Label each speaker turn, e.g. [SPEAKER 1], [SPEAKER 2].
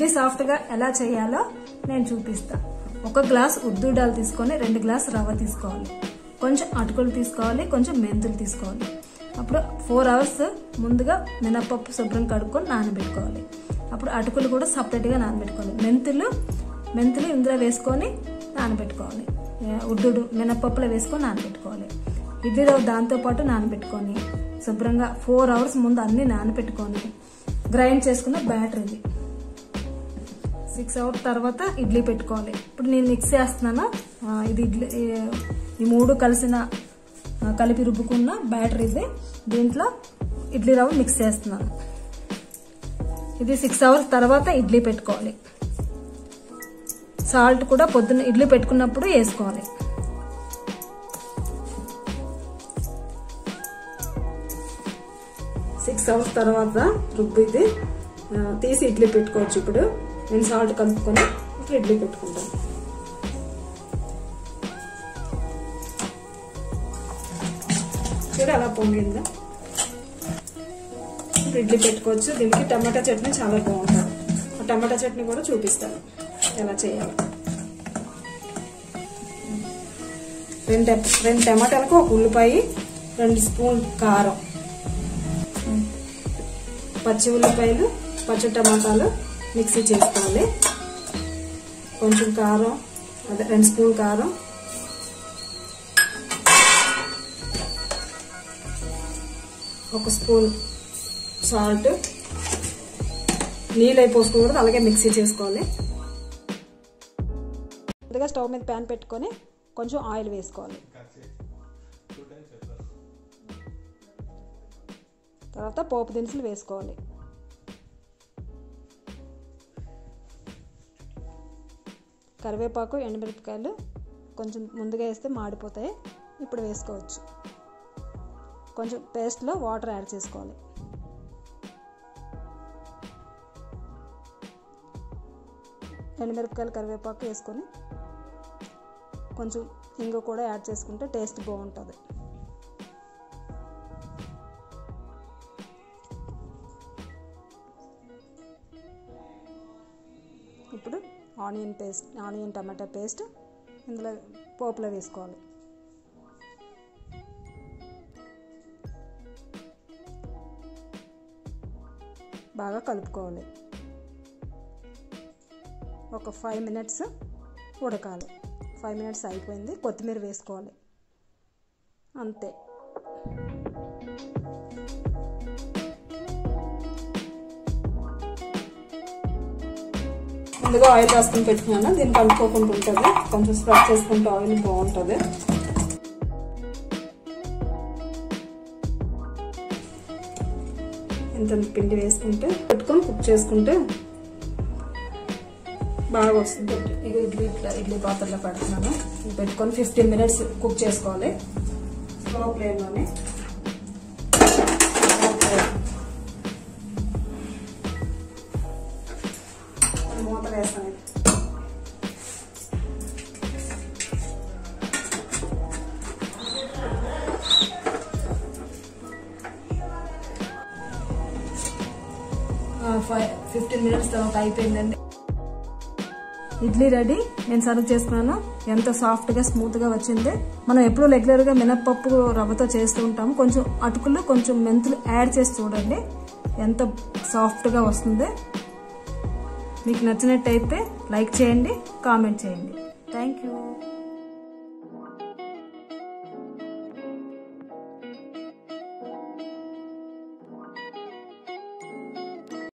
[SPEAKER 1] ఇడ్లీ సాఫ్ట్గా ఎలా చేయాలో నేను చూపిస్తా ఒక గ్లాస్ ఉర్దూ డాల్ తీసుకొని రెండు గ్లాస్ రవ్వ తీసుకోవాలి కొంచెం అటుకులు తీసుకోవాలి కొంచెం మెంతులు తీసుకోవాలి అప్పుడు ఫోర్ అవర్స్ ముందుగా మినపప్పు శుభ్రం కడుక్కొని నానబెట్టుకోవాలి అప్పుడు అటుకులు కూడా సపరేట్గా నానబెట్టుకోవాలి మెంతులు మెంతులు ఇందులో వేసుకొని నానబెట్టుకోవాలి ఉడ్డు మినపప్పులో వేసుకొని నానబెట్టుకోవాలి ఇడ్లీ రవ్వ దాంతోపాటు నానబెట్టుకొని శుభ్రంగా ఫోర్ అవర్స్ ముందు అన్ని నానబెట్టుకొని గ్రైండ్ చేసుకున్న బ్యాటర్ ఇది సిక్స్ అవర్స్ తర్వాత ఇడ్లీ పెట్టుకోవాలి ఇప్పుడు నేను మిక్స్ చేస్తున్నాను ఆ, ఇది ఇడ్లీ ఈ- ఈ మూడు కలిసిన ఆ, కలిపి రుబ్బుకున్న బ్యాటర్ ఇది దీంట్లో ఇడ్లీ రవ్వ మిక్స్ చేస్తున్నాను ఇది సిక్స్ అవర్స్ తర్వాత ఇడ్లీ పెట్టుకోవాలి సాల్ట్ కూడా పొద్దున్న ఇడ్లీ పెట్టుకున్నప్పుడు వేసుకోవాలి సిక్స్ అవర్స్ తర్వాత రుబ్బు ఇది ఆ, తీసి ఇడ్లీ పెట్టుకోవచ్చు ఇప్పుడు నేను సాల్ట్ కలుపుకొని ఇప్పుడు ఇడ్లీ పెట్టుకుంటాను చూడు అలా పొంగిందా ఇప్పుడు ఇడ్లీ పెట్టుకోవచ్చు దీనికి టమాటా చట్నీ చాలా బాగుంటుంది ఆ టమాటా చట్నీ కూడా చూపిస్తాను ఎలా చేయాలి రెండు టె- రెండు టమాటాలకు ఒక ఉల్లిపాయ రెండు స్పూన్ కారం పచ్చి ఉల్లిపాయలు పచ్చి టమాటాలు మిక్సీ చేసుకోవాలి కొంచెం కారం అదే రెండు స్పూన్ కారం ఒక స్పూన్ సాల్ట్ నీళ్ళు అయిపోసుకోకూడదు అలాగే మిక్సీ చేసుకోవాలి ముందుగా స్టవ్ మీద ప్యాన్ పెట్టుకొని కొంచెం ఆయిల్ వేసుకోవాలి తర్వాత పోపు దినుసులు వేసుకోవాలి కరివేపాకు ఎండుమిరపకాయలు కొంచెం ముందుగా వేస్తే మాడిపోతాయి ఇప్పుడు వేసుకోవచ్చు కొంచెం పేస్ట్లో వాటర్ యాడ్ చేసుకోవాలి ఎండుమిరపకాయలు కరివేపాకు వేసుకొని కొంచెం ఇంగు కూడా యాడ్ చేసుకుంటే టేస్ట్ బాగుంటుంది ఇప్పుడు ఆనియన్ పేస్ట్ ఆనియన్ టమాటా పేస్ట్ ఇందులో పోపులో వేసుకోవాలి బాగా కలుపుకోవాలి ఒక ఫైవ్ మినిట్స్ ఉడకాలి ఫైవ్ మినిట్స్ అయిపోయింది కొత్తిమీర వేసుకోవాలి అంతే ముందుగా ఆయిల్ రాసుకుని పెట్టుకున్నాను దీన్ని కలుపుకోకుండా ఉంటుంది కొంచెం స్ప్రెడ్ చేసుకుంటే ఆయిల్ బాగుంటుంది ఇంత పిండి వేసుకుంటే పెట్టుకొని కుక్ చేసుకుంటే బాగా వస్తుంది ఇక ఇడ్లీ ఇట్లా ఇడ్లీ పాత్రలో పెడుతున్నాను ఇది పెట్టుకొని ఫిఫ్టీన్ మినిట్స్ కుక్ చేసుకోవాలి స్లో ఫ్లేమ్లోనే మూత వేస్తాను ఇది. ఫైవ్ ఫిఫ్టీన్ మినిట్స్ తర్వాత అయిపోయిందండి ఇడ్లీ రెడీ నేను సర్వ్ చేసుకున్నాను ఎంత సాఫ్ట్గా స్మూత్గా వచ్చింది మనం ఎప్పుడూ రెగ్యులర్గా మినప్పప్పు రవ్వతో చేస్తూ ఉంటాము కొంచెం అటుకులు కొంచెం మెంతులు యాడ్ చేసి చూడండి ఎంత సాఫ్ట్గా వస్తుంది మీకు నచ్చినట్టయితే లైక్ చేయండి కామెంట్ చేయండి థ్యాంక్ యూ